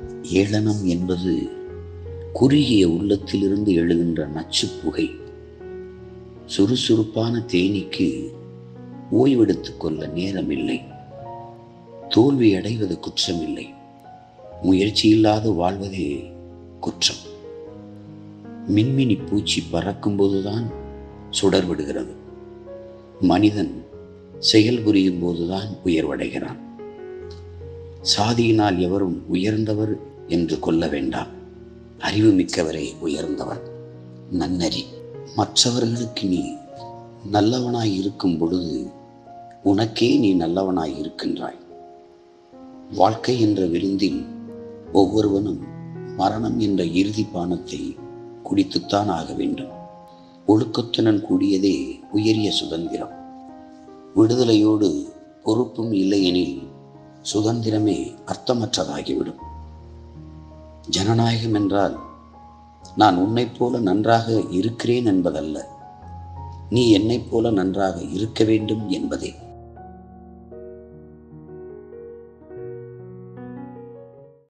ஏளனம் என்பது குறுகிய உள்ளத்திலிருந்து எழுகின்ற நச்சு புகை சுறுசுறுப்பான தேனீக்கு ஓய்வெடுத்துக் கொள்ள நேரமில்லை தோல்வி அடைவது குற்றமில்லை முயற்சி இல்லாது வாழ்வதே குற்றம் மின்மினி பூச்சி பறக்கும்போதுதான் சுடர் விடுகிறது மனிதன் செயல் புரியும் போதுதான் உயர்வடைகிறான் சாதியினால் எவரும் உயர்ந்தவர் என்று கொள்ள வேண்டாம் அறிவு மிக்கவரே உயர்ந்தவர் நன்னறி மற்றவர்களுக்கு நீ நல்லவனாய் இருக்கும் பொழுது உனக்கே நீ நல்லவனாய் இருக்கின்றாய் வாழ்க்கை என்ற விருந்தில் ஒவ்வொருவனும் மரணம் என்ற இறுதி பானத்தை குடித்துத்தான் ஆக வேண்டும் ஒழுக்கத்துடன் கூடியதே உயரிய சுதந்திரம் விடுதலையோடு பொறுப்பும் இல்லையெனில் சுதந்திரமே அர்த்தமற்றதாகிவிடும் ஜனநாயகம் என்றால் நான் உன்னைப் போல நன்றாக இருக்கிறேன் என்பதல்ல நீ என்னைப் போல நன்றாக இருக்க வேண்டும் என்பதே